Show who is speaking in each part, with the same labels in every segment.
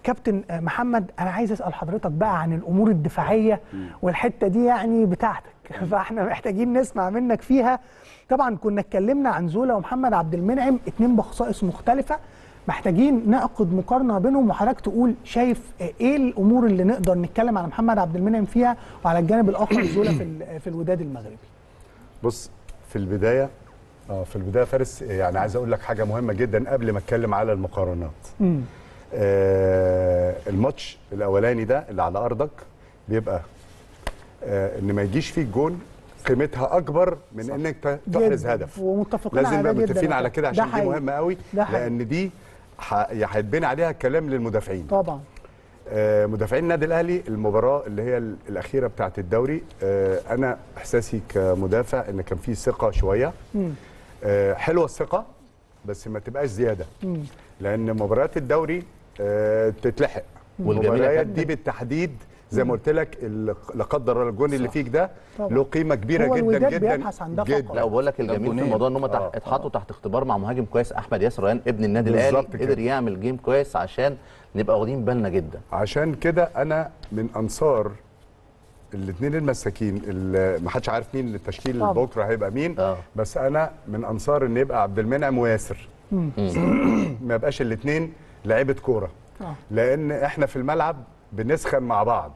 Speaker 1: كابتن آه، محمد انا عايز اسال حضرتك بقى عن الامور الدفاعيه والحته دي يعني بتاعتك فاحنا محتاجين نسمع منك فيها طبعا كنا اتكلمنا عن زولا ومحمد عبد المنعم اتنين بخصائص مختلفه محتاجين نعقد مقارنه بينهم وحضرتك تقول شايف آه، ايه الامور اللي نقدر نتكلم على محمد عبد المنعم فيها وعلى الجانب الاخر زولا في ال- في الوداد المغربي
Speaker 2: بص في البدايه اه في البدايه فارس يعني عايز اقول لك حاجه مهمه جدا قبل ما اتكلم على المقارنات
Speaker 1: امم
Speaker 2: آه الماتش الاولاني ده اللي على ارضك بيبقى آه ان ما يجيش فيك جون قيمتها اكبر من انك ت- تحرز
Speaker 1: جداً.
Speaker 2: هدف
Speaker 1: ومتفقين
Speaker 2: لازم
Speaker 1: على ده
Speaker 2: نبقى
Speaker 1: جدا
Speaker 2: متفقين
Speaker 1: يا
Speaker 2: على
Speaker 1: كابتن.
Speaker 2: كده
Speaker 1: ده
Speaker 2: عشان دي
Speaker 1: حقيقي.
Speaker 2: مهمه قوي
Speaker 1: ده حقيقي.
Speaker 2: لان دي ح- هيتبني عليها كلام للمدافعين
Speaker 1: طبعا
Speaker 2: آه، مدافعين النادي الاهلي المباراه اللي هي ال- الاخيره بتاعه الدوري آه، انا احساسي كمدافع ان كان في ثقه شويه
Speaker 1: مم.
Speaker 2: آه، حلوه الثقه بس ما تبقاش زياده
Speaker 1: مم.
Speaker 2: لان مباريات الدوري آه، تتلحق
Speaker 3: والجميل يا
Speaker 2: المباريات
Speaker 3: كابتن-
Speaker 2: دي بالتحديد زي ما قلت لك ال- لا قدر الله الجون اللي فيك ده
Speaker 1: طبعا.
Speaker 2: له قيمه كبيره
Speaker 1: هو
Speaker 2: جدا
Speaker 1: الوداد
Speaker 2: جدا
Speaker 1: بيبحث عن ده فقط.
Speaker 2: جدا
Speaker 3: لا وبقول لك الجميل في
Speaker 4: جونين.
Speaker 3: الموضوع ان هم
Speaker 2: آه.
Speaker 3: اتحطوا تحت اختبار مع مهاجم كويس احمد ياسر ريان ابن النادي الاهلي
Speaker 2: بالظبط كده.
Speaker 3: قدر يعمل جيم كويس عشان نبقى واخدين بالنا جدا
Speaker 2: عشان كده انا من انصار الاثنين المساكين اللي ما حدش عارف مين التشكيل
Speaker 1: طبعا.
Speaker 2: بكره هيبقى مين
Speaker 3: آه.
Speaker 2: بس انا من انصار ان يبقى عبد المنعم وياسر ما يبقاش الاثنين لعيبه كوره
Speaker 1: آه.
Speaker 2: لان احنا في الملعب بنسخن مع بعض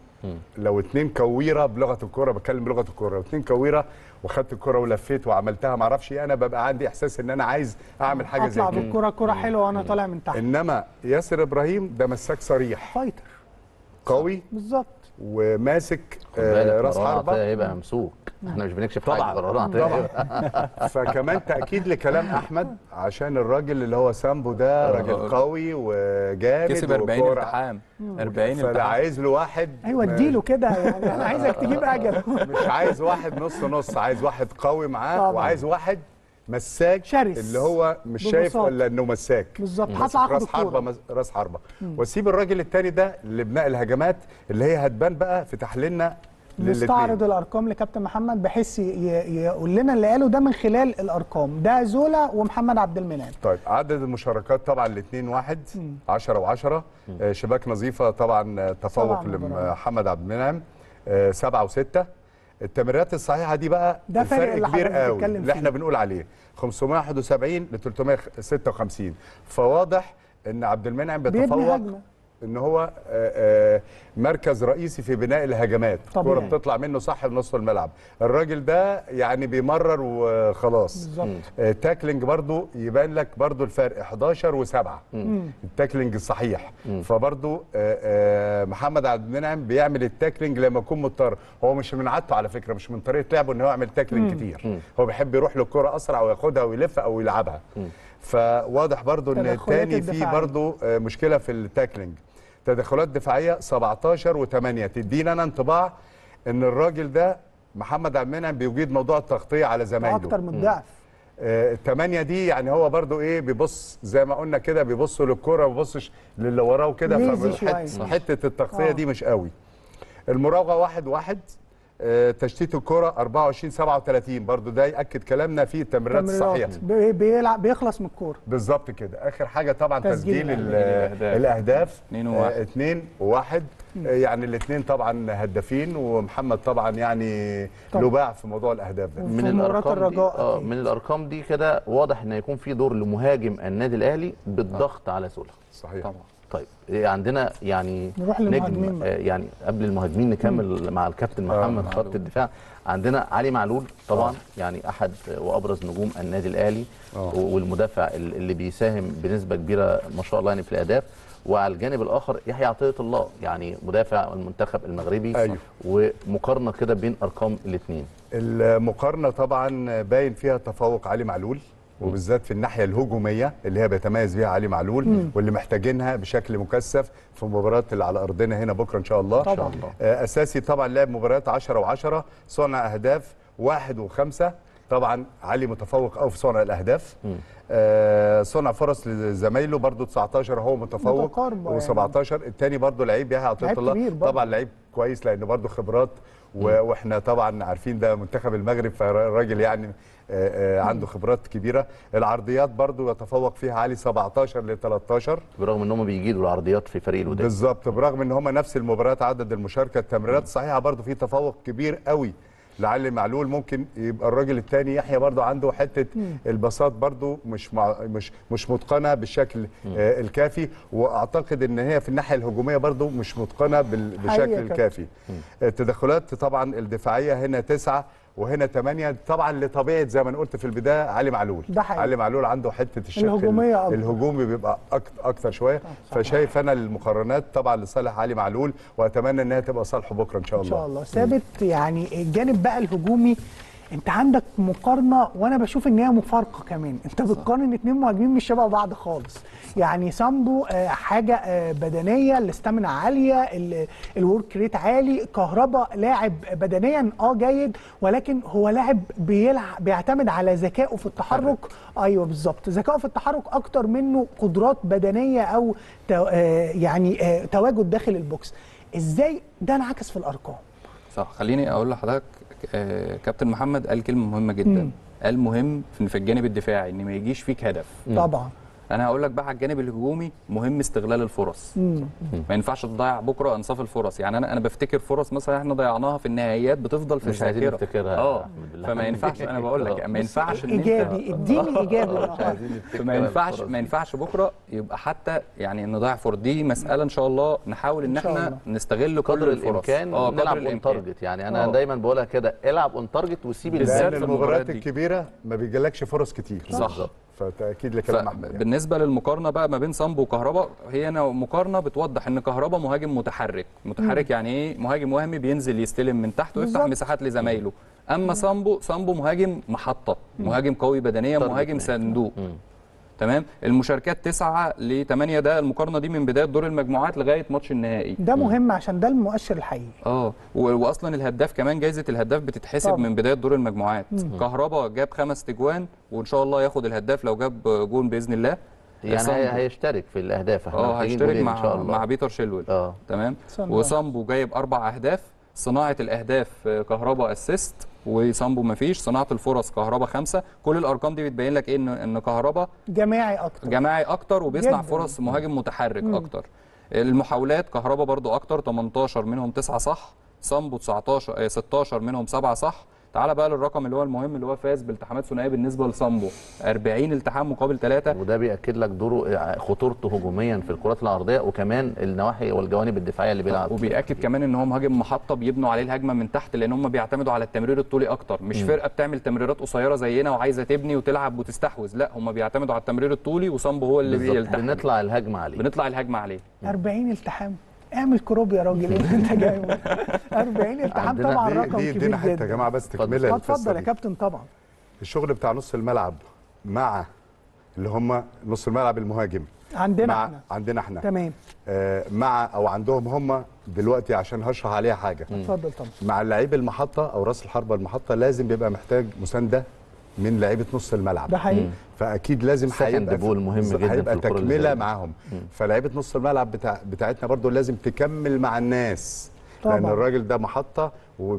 Speaker 2: لو اتنين كويره بلغه الكوره بتكلم بلغه الكوره لو اتنين كويره وخدت الكوره ولفيت وعملتها ما اعرفش ايه انا ببقى عندي احساس ان انا عايز اعمل حاجه زي
Speaker 1: اطلع
Speaker 2: كده
Speaker 1: بالكره كره حلوه وانا طالع من تحت
Speaker 2: انما ياسر ابراهيم ده مساك صريح
Speaker 1: فايتر
Speaker 2: قوي
Speaker 1: بالظبط
Speaker 2: وماسك
Speaker 3: خد
Speaker 2: آه،
Speaker 3: بالك
Speaker 2: راس
Speaker 3: مروان
Speaker 2: حربه
Speaker 3: عطيه هيبقى ممسوك احنا مش بنكشف
Speaker 2: طبعاً.
Speaker 3: حاجه مروان عطيه
Speaker 2: طبعاً.
Speaker 3: هيبقى-
Speaker 2: فكمان تاكيد لكلام احمد عشان الراجل اللي هو سامبو ده راجل قوي وجامد
Speaker 4: كسب 40
Speaker 2: وكورة.
Speaker 4: التحام 40
Speaker 2: فانا
Speaker 4: التحام
Speaker 2: عايز له واحد
Speaker 1: ايوه
Speaker 2: ما-
Speaker 1: اديله كده يعني انا عايزك تجيب اجل
Speaker 2: مش عايز واحد نص نص عايز واحد قوي معاه
Speaker 1: طبعاً.
Speaker 2: وعايز واحد مساك
Speaker 1: شرس.
Speaker 2: اللي هو مش شايف
Speaker 1: ببساطة.
Speaker 2: الا انه مساك
Speaker 1: بالظبط
Speaker 2: ماسك
Speaker 1: هطلع اخد
Speaker 2: راس حربه
Speaker 1: الكوره
Speaker 2: مس- راس حربه واسيب الراجل التاني ده لبناء الهجمات اللي هي هتبان بقى في تحليلنا
Speaker 1: نستعرض
Speaker 2: للاتنين.
Speaker 1: الارقام لكابتن محمد بحيث ي- ي- يقول لنا اللي قاله ده من خلال الارقام ده زولا ومحمد عبد المنعم
Speaker 2: طيب عدد المشاركات طبعا الاثنين واحد 10 و10 شباك نظيفه طبعا آه، تفوق
Speaker 1: سبع مباريات.
Speaker 2: لمحمد عبد المنعم آه، سبعة وستة التمريرات الصحيحه دي بقى
Speaker 1: ده فرق
Speaker 2: الفرق
Speaker 1: اللي
Speaker 2: كبير
Speaker 1: حضرتك
Speaker 2: قوي
Speaker 1: بتتكلم
Speaker 2: اللي احنا
Speaker 1: فيه.
Speaker 2: بنقول عليه 571 ل 356 فواضح ان عبد المنعم
Speaker 1: بيبني
Speaker 2: بيتفوق
Speaker 1: هجمة.
Speaker 2: ان هو آه، آه، مركز رئيسي في بناء الهجمات
Speaker 1: طبيعي.
Speaker 2: الكوره بتطلع منه صح لنص الملعب الراجل ده يعني بيمرر وخلاص
Speaker 1: بالظبط
Speaker 2: آه، تاكلينج برضو يبان لك برضو الفرق 11 و7 التاكلينج الصحيح فبرضو آه، آه، محمد عبد المنعم بيعمل التاكلينج لما يكون مضطر هو مش من عادته على فكره مش من طريقه لعبه ان هو يعمل تاكلينج كتير هو بيحب يروح للكره اسرع وياخدها ويلف او يلعبها فواضح برضو ان
Speaker 1: تدخلات
Speaker 2: الثاني في
Speaker 1: الدفاعية.
Speaker 2: برضو آه، مشكله في التاكلينج تدخلات دفاعيه 17 و8 تدينا انا انطباع ان الراجل ده محمد عبد المنعم بيجيد موضوع التغطيه على زمايله
Speaker 1: اكتر من ضعف
Speaker 2: آه، التمانية دي يعني هو برضو ايه بيبص زي ما قلنا كده بيبص للكرة ما بيبصش للي وراه وكده
Speaker 1: ليزي
Speaker 2: فحت-
Speaker 1: شوية.
Speaker 2: حتة التغطية
Speaker 1: آه.
Speaker 2: دي مش قوي المراوغة واحد واحد آه، تشتيت الكرة 24 37 برضو ده يأكد كلامنا في التمريرات الصحيحة
Speaker 1: تمريرات بي- بيلعب بيخلص من الكوره
Speaker 2: بالظبط كده اخر حاجه طبعا
Speaker 1: تسجيل
Speaker 2: تسجيل, ال-
Speaker 4: الأهداف.
Speaker 2: الاهداف
Speaker 4: اتنين وواحد.
Speaker 2: آه، اتنين وواحد آه، يعني الاثنين طبعا هدافين ومحمد طبعا يعني
Speaker 1: طبعا.
Speaker 2: له باع في موضوع الاهداف ده
Speaker 1: وفي
Speaker 3: من
Speaker 1: مباراة
Speaker 3: الارقام دي
Speaker 1: الرجاء
Speaker 3: اه
Speaker 1: أكيد.
Speaker 3: من الارقام دي كده واضح ان يكون في دور لمهاجم النادي الاهلي بالضغط على سوله
Speaker 2: صحيح
Speaker 4: طبعا
Speaker 3: طيب إيه عندنا يعني
Speaker 1: نروح
Speaker 3: نجم
Speaker 1: للمهاجمين بقى.
Speaker 3: آه، يعني قبل المهاجمين نكمل مع الكابتن محمد خط الدفاع عندنا علي معلول طبعا يعني احد وابرز نجوم النادي الاهلي
Speaker 2: آه.
Speaker 3: والمدافع ال- اللي بيساهم بنسبه كبيره ما شاء الله يعني في الاهداف وعلى الجانب الاخر يحيى عطيه الله يعني مدافع المنتخب المغربي
Speaker 2: أيوه.
Speaker 3: ومقارنه كده بين ارقام الاثنين
Speaker 2: المقارنه طبعا باين فيها تفوق علي معلول وبالذات في الناحيه الهجوميه اللي هي بيتميز بيها علي معلول واللي محتاجينها بشكل مكثف في المباريات اللي على ارضنا هنا بكره ان شاء الله
Speaker 1: طبعاً.
Speaker 3: ان شاء الله
Speaker 2: آه، اساسي طبعا لعب مباريات 10 و10 صنع اهداف واحد وخمسه طبعا علي متفوق قوي في صنع الاهداف آه صنع فرص لزمايله برضو 19 هو متفوق
Speaker 1: متقاربة يعني.
Speaker 2: و17 الثاني برضو لعيب يحيى عطيه
Speaker 1: لعيب
Speaker 2: الله
Speaker 1: كبير برضو.
Speaker 2: طبعا لعيب كويس لان برضه خبرات و- واحنا طبعا عارفين ده منتخب المغرب فالراجل يعني آه، آه، عنده خبرات كبيره العرضيات برضه يتفوق فيها علي 17 ل 13
Speaker 3: برغم ان هم بيجيدوا العرضيات في فريق الوداد
Speaker 2: بالظبط برغم ان هم نفس المباريات عدد المشاركه التمريرات الصحيحه برضه في تفوق كبير قوي لعلي معلول ممكن يبقى الراجل الثاني يحيى برضه عنده حته البساط برضه مش مع مش مش متقنه بالشكل آه الكافي واعتقد ان هي في الناحيه الهجوميه برضه مش متقنه بال-
Speaker 1: حقيقة
Speaker 2: بالشكل
Speaker 1: كده.
Speaker 2: الكافي التدخلات طبعا الدفاعيه هنا تسعه وهنا ثمانية طبعا لطبيعه زي ما انا قلت في البدايه علي معلول
Speaker 1: ده حقيقي.
Speaker 2: علي معلول عنده حته الشكل
Speaker 1: الهجومية أكتر.
Speaker 2: الهجومي بيبقى أكتر, اكتر شويه فشايف انا المقارنات طبعا لصالح علي معلول واتمنى انها تبقى صالحه بكره ان شاء
Speaker 1: ان
Speaker 2: الله
Speaker 1: شاء الله ثابت يعني الجانب بقى الهجومي انت عندك مقارنه وانا بشوف ان هي مفارقه كمان انت بتقارن اتنين مهاجمين مش شبه بعض خالص يعني سامبو آه، حاجه آه، بدنيه الاستامينا عاليه ال- الورك ريت عالي كهربا لاعب بدنيا اه جيد ولكن هو لاعب بيلعب بيعتمد على ذكائه في التحرك ايوه بالظبط ذكائه في التحرك اكتر منه قدرات بدنيه او تو- آه، يعني آه، تواجد داخل البوكس ازاي ده انعكس في الارقام
Speaker 4: صح خليني اقول لحضرتك آه، كابتن محمد قال كلمه مهمه جدا قال مهم في في الجانب الدفاعي ان ما يجيش فيك هدف
Speaker 1: طبعا
Speaker 4: انا هقول لك بقى على الجانب الهجومي مهم استغلال الفرص ما ينفعش تضيع بكره انصاف الفرص يعني انا انا بفتكر فرص مثلا احنا ضيعناها في النهائيات بتفضل في
Speaker 3: مش عايزين
Speaker 4: الذاكره
Speaker 3: نفتكرها يا
Speaker 4: اه
Speaker 3: أحمد بالله.
Speaker 4: فما ينفعش انا بقول لك ما ينفعش ان انت
Speaker 1: ايجابي اديني ايجابي
Speaker 3: مش
Speaker 1: النهارده.
Speaker 3: عايزين نفتكر
Speaker 4: فما ينفعش
Speaker 3: الفرص
Speaker 4: ما
Speaker 3: دي.
Speaker 4: ينفعش بكره يبقى حتى يعني نضيع فرص دي مساله ان شاء الله نحاول ان
Speaker 1: إن شاء
Speaker 4: احنا
Speaker 1: الله.
Speaker 4: نستغل كل
Speaker 3: قدر
Speaker 4: الفرص
Speaker 3: الامكان
Speaker 4: اه
Speaker 3: نلعب
Speaker 4: قدر
Speaker 3: اون
Speaker 4: الامكان
Speaker 3: تارجت يعني انا
Speaker 4: آه.
Speaker 3: دايما بقولها كده العب اون تارجت وسيب
Speaker 4: بالذات
Speaker 2: لان
Speaker 3: الباقي
Speaker 4: في
Speaker 2: المباريات
Speaker 4: المباريات دي.
Speaker 2: الكبيره ما بيجيلكش فرص كتير
Speaker 4: صح.
Speaker 2: فتاكيد لكلام احمد يعني.
Speaker 4: بالنسبه للمقارنه بقى ما بين سامبو وكهربا هي أنا مقارنه بتوضح ان كهربا مهاجم متحرك متحرك يعني ايه مهاجم وهمي بينزل يستلم من تحت ويفتح
Speaker 1: بالظبط.
Speaker 4: مساحات لزمايله اما سامبو سامبو مهاجم محطه مهاجم قوي بدنيا
Speaker 3: تارجت
Speaker 4: مهاجم
Speaker 3: مان.
Speaker 4: صندوق تمام المشاركات 9 ل 8 ده المقارنه دي من بدايه دور المجموعات لغايه ماتش النهائي
Speaker 1: ده مهم عشان ده المؤشر الحقيقي
Speaker 4: اه و- واصلا الهداف كمان جائزه الهداف بتتحسب
Speaker 1: طبعا.
Speaker 4: من بدايه دور المجموعات كهربا جاب خمس تجوان وان شاء الله ياخد الهداف لو جاب جون باذن الله
Speaker 3: يعني
Speaker 4: سامبو.
Speaker 3: هي- هيشترك في الاهداف احنا
Speaker 4: اه
Speaker 3: محتاجين
Speaker 4: هيشترك
Speaker 3: جولين
Speaker 4: مع
Speaker 3: ان شاء الله
Speaker 4: مع بيتر شيلويل
Speaker 3: اه
Speaker 4: تمام
Speaker 1: صنع.
Speaker 4: وسامبو جايب اربع اهداف صناعه الاهداف آه، كهربا اسيست وسامبو ما فيش صناعه الفرص كهربا خمسه كل الارقام دي بتبين لك ايه ان ان كهربا
Speaker 1: جماعي اكتر
Speaker 4: جماعي اكتر وبيصنع
Speaker 1: جداً.
Speaker 4: فرص مهاجم متحرك اكتر المحاولات كهربا برضو اكتر 18 منهم 9 صح سامبو 19 آه، 16 منهم 7 صح تعال بقى للرقم اللي هو المهم اللي هو فاز بالتحامات ثنائيه بالنسبه لسامبو 40 التحام مقابل 3
Speaker 3: وده بياكد لك دوره خطورته هجوميا في الكرات العرضيه وكمان النواحي والجوانب الدفاعيه اللي بيلعب
Speaker 4: وبيأكد كمان ان هو مهاجم محطه بيبنوا عليه الهجمه من تحت لان هم بيعتمدوا على التمرير الطولي اكتر مش فرقه بتعمل تمريرات قصيره زينا وعايزه تبني وتلعب وتستحوذ لا هم بيعتمدوا على التمرير الطولي وسامبو هو اللي
Speaker 3: بالظبط
Speaker 4: بيلتحم
Speaker 3: بنطلع الهجمه عليه
Speaker 4: بنطلع الهجمه عليه
Speaker 1: 40 التحام اعمل كروب يا راجل ايه اللي انت جايبه 40 التحام
Speaker 3: عندنا
Speaker 1: طبعا
Speaker 2: دي
Speaker 1: رقم
Speaker 2: دي
Speaker 1: كبير
Speaker 2: ادينا حته يا
Speaker 1: جدا
Speaker 2: جماعه بس
Speaker 3: اتفضل.
Speaker 2: تكمله
Speaker 1: اه
Speaker 2: للقصة
Speaker 1: اتفضل يا
Speaker 2: دي.
Speaker 1: كابتن طبعا
Speaker 2: الشغل بتاع نص الملعب مع اللي هم نص الملعب المهاجم
Speaker 1: عندنا
Speaker 2: مع
Speaker 1: احنا
Speaker 2: عندنا احنا
Speaker 1: تمام
Speaker 2: آه مع او عندهم هم دلوقتي عشان هشرح عليها حاجه
Speaker 1: اتفضل طبعا
Speaker 2: مع لعيب المحطه او راس الحربه المحطه لازم بيبقى محتاج مسانده من لعيبه نص الملعب
Speaker 1: ده حقيقي
Speaker 2: فاكيد لازم
Speaker 3: Second
Speaker 2: هيبقى
Speaker 3: ball مهم
Speaker 2: بالظبط،
Speaker 3: جدا في
Speaker 2: هيبقى
Speaker 3: الكرة اللي زي
Speaker 2: تكمله
Speaker 3: دي.
Speaker 2: معاهم فلعيبه نص الملعب بتاع بتاعتنا برضو لازم تكمل مع الناس لان
Speaker 1: طبعاً.
Speaker 2: الراجل ده محطه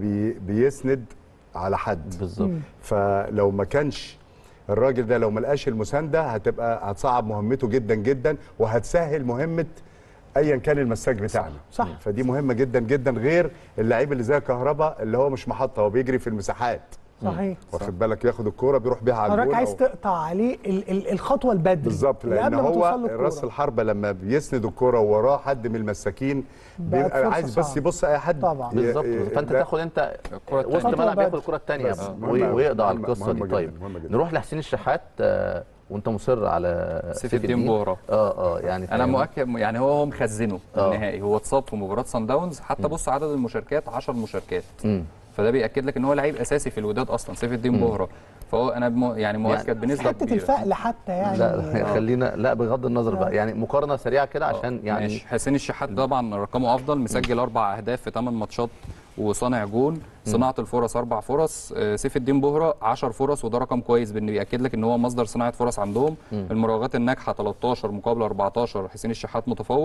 Speaker 2: وبيسند على حد
Speaker 3: بالظبط
Speaker 2: فلو ما كانش الراجل ده لو ما لقاش المسانده هتبقى هتصعب مهمته جدا جدا وهتسهل مهمه ايا كان المساك بتاعنا
Speaker 1: صح.
Speaker 2: فدي مهمه جدا جدا غير اللعيب اللي زي كهربا اللي هو مش محطه هو بيجري في المساحات
Speaker 1: صحيح
Speaker 2: واخد بالك ياخد الكوره بيروح بيها على
Speaker 1: حضرتك
Speaker 2: الجول
Speaker 1: عايز
Speaker 2: أو-
Speaker 1: تقطع عليه ال ال الخطوه البدري
Speaker 2: بالظبط
Speaker 1: اللي
Speaker 2: لان
Speaker 1: قبل ما
Speaker 2: هو
Speaker 1: توصل له
Speaker 2: راس
Speaker 1: الكورة.
Speaker 2: الحربه لما بيسند الكوره ووراه حد من المساكين
Speaker 1: بقت
Speaker 2: بيبقى
Speaker 1: فرصة
Speaker 2: عايز بس
Speaker 1: صعبة.
Speaker 2: يبص اي حد
Speaker 1: طبعا.
Speaker 2: ي-
Speaker 3: بالظبط
Speaker 2: ي-
Speaker 3: فانت
Speaker 2: ده-
Speaker 3: تاخد انت
Speaker 4: الكرة
Speaker 3: وسط
Speaker 4: التانية.
Speaker 3: الملعب
Speaker 1: خطوة
Speaker 3: ياخد
Speaker 1: بدري.
Speaker 3: الكره الثانيه
Speaker 2: بس مهمة
Speaker 3: وي-
Speaker 2: أوي.
Speaker 3: ويقضي على
Speaker 2: مهمة-
Speaker 3: القصه
Speaker 2: مهمة
Speaker 3: دي
Speaker 2: جداً،
Speaker 3: طيب
Speaker 2: مهمة جداً.
Speaker 3: نروح لحسين الشحات آه، وانت مصر على
Speaker 4: سيف الدين بورا.
Speaker 3: اه اه يعني
Speaker 4: انا
Speaker 3: فاهم.
Speaker 4: مؤكد يعني هو هو مخزنه
Speaker 3: آه.
Speaker 4: النهائي هو اتصاب في مباراه سان داونز حتى بص عدد المشاركات 10 مشاركات
Speaker 3: مم.
Speaker 4: فده بياكد لك ان هو لعيب اساسي في الوداد اصلا سيف الدين بوهره فهو انا بم... يعني مؤكد بنسبه
Speaker 1: حته
Speaker 4: كبيره
Speaker 1: الفقل حتى يعني
Speaker 3: لا لا، خلينا لا بغض النظر بقى يعني مقارنه سريعه كده عشان يعني
Speaker 4: ماشي حسين الشحات طبعا رقمه افضل مسجل اربع اهداف في 8 ماتشات وصانع جون صناعه الفرص اربع فرص آه، سيف الدين بهره 10 فرص وده رقم كويس بان بياكد لك ان هو مصدر صناعه فرص عندهم المراوغات الناجحه 13 مقابل 14 حسين الشحات متفوق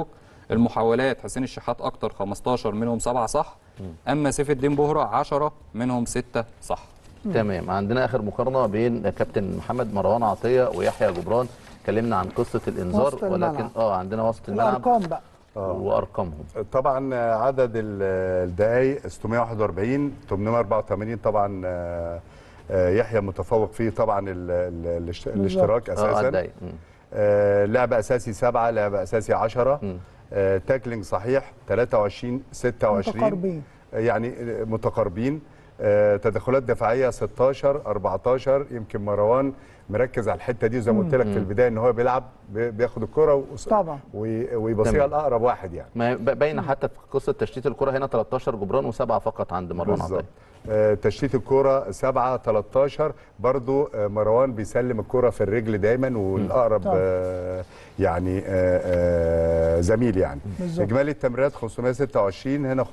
Speaker 4: المحاولات حسين الشحات اكتر 15 منهم 7 صح اما سيف الدين بهره 10 منهم 6 صح
Speaker 3: تمام عندنا اخر مقارنه بين كابتن محمد مروان عطيه ويحيى جبران اتكلمنا عن قصه الانذار
Speaker 1: وسط الملعب.
Speaker 3: ولكن اه عندنا وسط الملعب
Speaker 1: الارقام بقى
Speaker 3: وارقامهم
Speaker 2: طبعا عدد ال- الدقائق 641 884 طبعا آه، آه، يحيى متفوق فيه طبعا ال- ال- الاشت- الاشتراك
Speaker 3: اه
Speaker 2: اساسا
Speaker 3: الدقايق. مم.
Speaker 2: آه، لعب اساسي سبعه لعب اساسي 10
Speaker 3: مم.
Speaker 2: آه، تاكلينج صحيح 23 26
Speaker 1: متقاربين
Speaker 2: يعني متقاربين آه، تدخلات دفاعيه 16 14 يمكن مروان مركز على الحته دي زي ما قلت لك في البدايه ان هو بيلعب بي- بياخد الكره وص-
Speaker 1: طبعا.
Speaker 2: وي- ويبصيها
Speaker 3: تمام.
Speaker 2: لاقرب واحد يعني
Speaker 3: ما ب- باينه حتى في قصه تشتيت الكره هنا 13 جبران وسبعه فقط عند مروان
Speaker 2: بالظبط
Speaker 3: عطيه
Speaker 2: آه، تشتيت الكرة 7 13 برضو آه، مروان بيسلم الكرة في الرجل دايما والاقرب
Speaker 1: طبعا.
Speaker 2: آه، يعني آه، آه، زميل يعني
Speaker 1: بالظبط.
Speaker 2: اجمالي التمريرات 526 هنا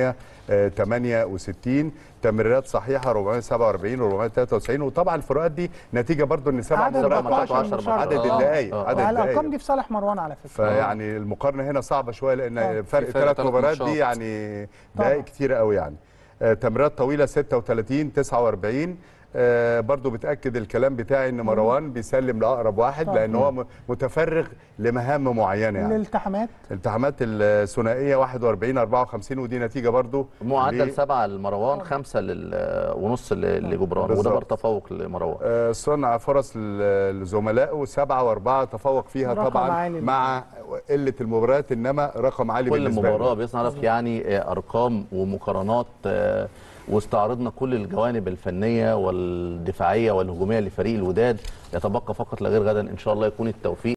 Speaker 2: 568 تمريرات صحيحه 447 493 وطبعا الفروقات دي نتيجه برضو ان سبع
Speaker 1: عدد
Speaker 2: مباريات
Speaker 3: الأوقات
Speaker 2: عشر-
Speaker 3: عشر مرات.
Speaker 2: عدد
Speaker 3: آه.
Speaker 2: الدقائق
Speaker 3: آه.
Speaker 2: عدد
Speaker 1: الارقام
Speaker 2: الدقائق
Speaker 1: دي في صالح مروان على فكره
Speaker 2: فيعني المقارنه هنا صعبه شويه لان
Speaker 1: آه.
Speaker 2: فرق
Speaker 4: في فرق
Speaker 2: ثلاث
Speaker 4: تلات
Speaker 2: مباريات دي
Speaker 4: ماتشات.
Speaker 2: يعني
Speaker 1: طبعا.
Speaker 2: دقائق كتيره قوي يعني آه، تمريرات طويله 36 49 آه، برضو بتاكد الكلام بتاعي ان مروان بيسلم لاقرب واحد
Speaker 1: طبعا.
Speaker 2: لان هو م- متفرغ لمهام معينه يعني
Speaker 1: الالتحامات
Speaker 2: الالتحامات الثنائيه 41 54 ودي نتيجه برضو
Speaker 3: معدل
Speaker 2: ل-
Speaker 3: سبعه لمروان خمسه لل- ونص ل- لجبران وده
Speaker 2: بالظبط.
Speaker 3: برضه تفوق لمروان
Speaker 2: آه، صنع فرص ل- لزملائه سبعة وأربعة تفوق فيها
Speaker 1: رقم
Speaker 2: طبعا
Speaker 1: عالي.
Speaker 2: مع قلة المباريات إنما رقم عالي
Speaker 3: كل
Speaker 2: بالنسبة له.
Speaker 3: مباراه باذن الله في يعني آه، ارقام ومقارنات آه، واستعرضنا كل الجوانب الفنيه والدفاعيه والهجوميه لفريق الوداد يتبقى فقط لا غير غدا ان شاء الله يكون التوفيق